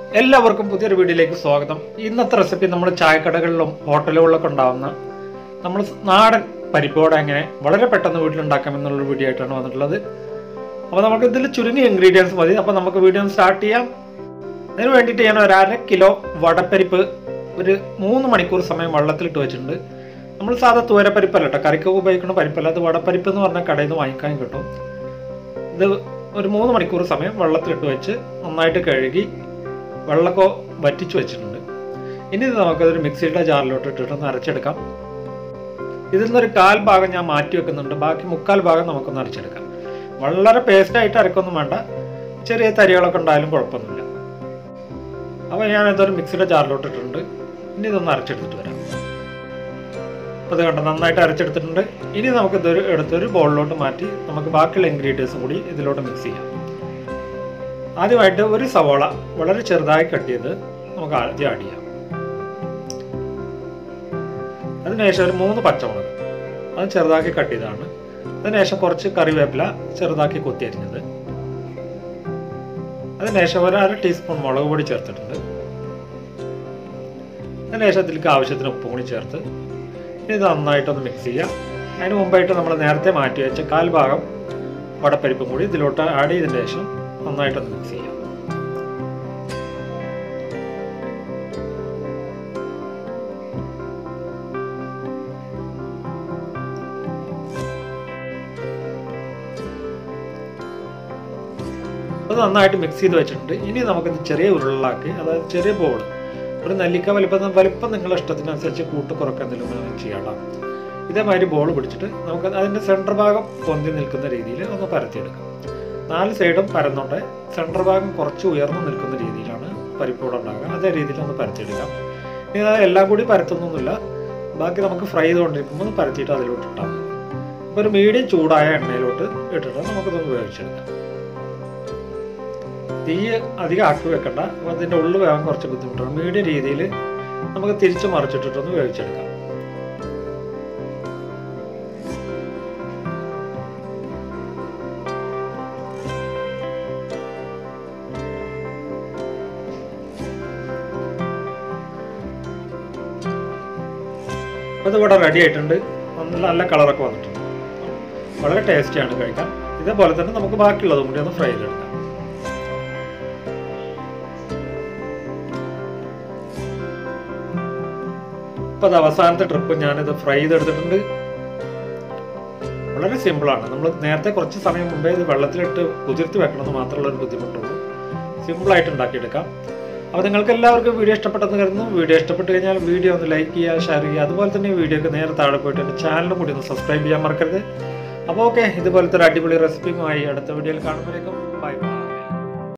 എല്ലാവർക്കും പുതിയൊരു വീഡിയോയിലേക്ക് സ്വാഗതം ഇന്നത്തെ റെസിപ്പി നമ്മൾ ചായക്കടകളിലും ഹോട്ടലുകളിലൊക്കെ ഉണ്ടാവുന്ന നമ്മൾ നാടൻ പരിപ്പോടെ എങ്ങനെ വളരെ പെട്ടെന്ന് വീട്ടിലുണ്ടാക്കാം എന്നുള്ളൊരു വീഡിയോ ആയിട്ടാണ് വന്നിട്ടുള്ളത് അപ്പോൾ നമുക്ക് ഇതിൽ ചുരുങ്ങിയ ഇൻഗ്രീഡിയൻസ് മതി അപ്പോൾ നമുക്ക് വീഡിയോ സ്റ്റാർട്ട് ചെയ്യാം അതിന് വേണ്ടിയിട്ട് ഞാൻ ഒരു അര കിലോ വടപ്പരിപ്പ് ഒരു മൂന്ന് മണിക്കൂർ സമയം വെള്ളത്തിലിട്ട് വെച്ചിട്ടുണ്ട് നമ്മൾ സാധാ തൂരപ്പരിപ്പല്ല കേട്ടോ കറിക്കൊക്കെ ഉപയോഗിക്കുന്ന പരിപ്പല്ല അത് വടപ്പരിപ്പ് എന്ന് പറഞ്ഞാൽ കടയിൽ നിന്ന് വാങ്ങിക്കാൻ കിട്ടും ഇത് ഒരു മൂന്ന് മണിക്കൂർ സമയം വെള്ളത്തിലിട്ട് വെച്ച് നന്നായിട്ട് കഴുകി വെള്ളമൊക്കെ വറ്റിച്ച് വെച്ചിട്ടുണ്ട് ഇനി ഇത് നമുക്കതൊരു മിക്സിയുടെ ജാറിലോട്ട് ഇട്ടിട്ടൊന്ന് അരച്ചെടുക്കാം ഇതിൽ നിന്നൊരു കാൽ ഭാഗം ഞാൻ മാറ്റി വെക്കുന്നുണ്ട് ബാക്കി മുക്കാൽ ഭാഗം നമുക്കൊന്ന് അരച്ചെടുക്കാം വളരെ പേസ്റ്റായിട്ട് അരക്കൊന്നും വേണ്ട ചെറിയ തരികളൊക്കെ ഉണ്ടായാലും കുഴപ്പമൊന്നുമില്ല അപ്പോൾ ഞാൻ ഇതൊരു മിക്സിയുടെ ജാറിലോട്ട് ഇട്ടിട്ടുണ്ട് ഇനി ഇതൊന്ന് അരച്ചെടുത്തിട്ട് വരാം അപ്പോൾ ഇത് കണ്ടോ നന്നായിട്ട് അരച്ചെടുത്തിട്ടുണ്ട് ഇനി നമുക്ക് ഇതൊരു എടുത്തൊരു ബോളിലോട്ട് മാറ്റി നമുക്ക് ബാക്കിയുള്ള ഇൻഗ്രീഡിയൻസും കൂടി ഇതിലോട്ട് മിക്സ് ചെയ്യാം ആദ്യമായിട്ട് ഒരു സവോള വളരെ ചെറുതായി കട്ട് ചെയ്ത് നമുക്ക് ആദ്യം ആഡ് ചെയ്യാം അതിനുശേഷം ഒരു മൂന്ന് പച്ചമുളക് അത് ചെറുതാക്കി കട്ട് ചെയ്തതാണ് അതിനുശേഷം കുറച്ച് കറിവേപ്പില ചെറുതാക്കി കൊത്തിയരിഞ്ഞത് അതിനുശേഷം ഒരു അര ടീസ്പൂൺ മുളക് പൊടി ചേർത്തിട്ടുണ്ട് അതിനുശേഷം ഇതിലേക്ക് ആവശ്യത്തിന് ഉപ്പും കൂടി ചേർത്ത് ഇനി ഇത് നന്നായിട്ടൊന്ന് മിക്സ് ചെയ്യാം അതിന് മുമ്പായിട്ട് നമ്മൾ നേരത്തെ മാറ്റി വെച്ച കാൽ ഭാഗം വടപ്പരിപ്പും കൂടി ഇതിലോട്ട് ആഡ് ചെയ്തതിന് ശേഷം നന്നായിട്ടൊന്ന് മിക്സ് ചെയ്യാം അത് നന്നായിട്ട് മിക്സ് ചെയ്ത് വെച്ചിട്ടുണ്ട് ഇനി നമുക്കിത് ചെറിയ ഉരുളാക്കി അതായത് ചെറിയ ബോൾ ഒരു നെല്ലിക്ക വലിപ്പം വലിപ്പം നിങ്ങളുടെ ഇഷ്ടത്തിനനുസരിച്ച് കൂട്ട് കുറക്കാൻ എന്തെങ്കിലും ചെയ്യാം ഇതേമാതിരി ബോൾ പിടിച്ചിട്ട് നമുക്ക് അതിൻ്റെ സെൻറ്റർ ഭാഗം പൊന്തി നിൽക്കുന്ന രീതിയിൽ ഒന്ന് പരത്തിയെടുക്കാം നാല് സൈഡും പരന്നുണ്ട് സെൻറ്റർ ഭാഗം കുറച്ച് ഉയർന്നു നിൽക്കുന്ന രീതിയിലാണ് പരിപ്പോടെ ഉണ്ടാക്കുക അതേ രീതിയിൽ ഒന്ന് പരത്തിയെടുക്കാം ഇനി അത് എല്ലാം കൂടി പരത്തുന്നൊന്നുമില്ല ബാക്കി നമുക്ക് ഫ്രൈ ചെയ്തുകൊണ്ടിരിക്കുമ്പോൾ പരത്തിയിട്ട് അതിലോട്ട് ഇട്ടാൽ മതി ഇപ്പോൾ ഒരു മീഡിയം ചൂടായ എണ്ണയിലോട്ട് ഇട്ടിട്ട് നമുക്കിതൊന്ന് വേവിച്ചെടുക്കാം തീ അധികം ആക്കി വെക്കണ്ട അപ്പോൾ അതിൻ്റെ ഉള്ളിൽ വേവാൻ കുറച്ച് ബുദ്ധിമുട്ടാണ് മീഡിയം രീതിയിൽ നമുക്ക് തിരിച്ച് മറിച്ചിട്ടിട്ടൊന്ന് വേവിച്ചെടുക്കാം അപ്പോൾ ഇതിവിടെ റെഡി ആയിട്ടുണ്ട് നല്ല നല്ല കളറൊക്കെ വന്നിട്ടുണ്ട് വളരെ ടേസ്റ്റിയാണ് കഴിക്കാൻ ഇതേപോലെ തന്നെ നമുക്ക് ബാക്കിയുള്ളതും കൂടി ഒന്ന് ഫ്രൈ ചെയ്തെടുക്കാം അപ്പോൾ അത് അവസാനത്തെ ട്രിപ്പ് ഞാനിത് ഫ്രൈ ചെയ്തെടുത്തിട്ടുണ്ട് വളരെ സിമ്പിളാണ് നമ്മൾ നേരത്തെ കുറച്ച് സമയം മുമ്പേ ഇത് വെള്ളത്തിലിട്ട് കുതിർത്തി വെക്കണമെന്ന് മാത്രമുള്ള ഒരു ബുദ്ധിമുട്ടുള്ളൂ സിമ്പിളായിട്ട് ഉണ്ടാക്കിയെടുക്കാം അപ്പോൾ നിങ്ങൾക്ക് എല്ലാവർക്കും വീഡിയോ ഇഷ്ടപ്പെട്ടെന്ന് കരുതുന്നു വീഡിയോ ഇഷ്ടപ്പെട്ട് കഴിഞ്ഞാൽ വീഡിയോ ഒന്ന് ലൈക്ക് ചെയ്യുക ഷെയർ ചെയ്യുക അതുപോലെ തന്നെ വീഡിയോക്ക് നേരെ താഴെ പോയിട്ട് എൻ്റെ ചാനലും കൂടി ഒന്ന് സബ്സ്ക്രൈബ് ചെയ്യാൻ മറക്കരുത് അപ്പോൾ ഓക്കെ ഇതുപോലത്തെ ഒരു അടിപൊളി റെസിപ്പിയുമായി അടുത്ത വീഡിയോയിൽ കാണുമ്പോഴേക്കും ബൈ ബൈ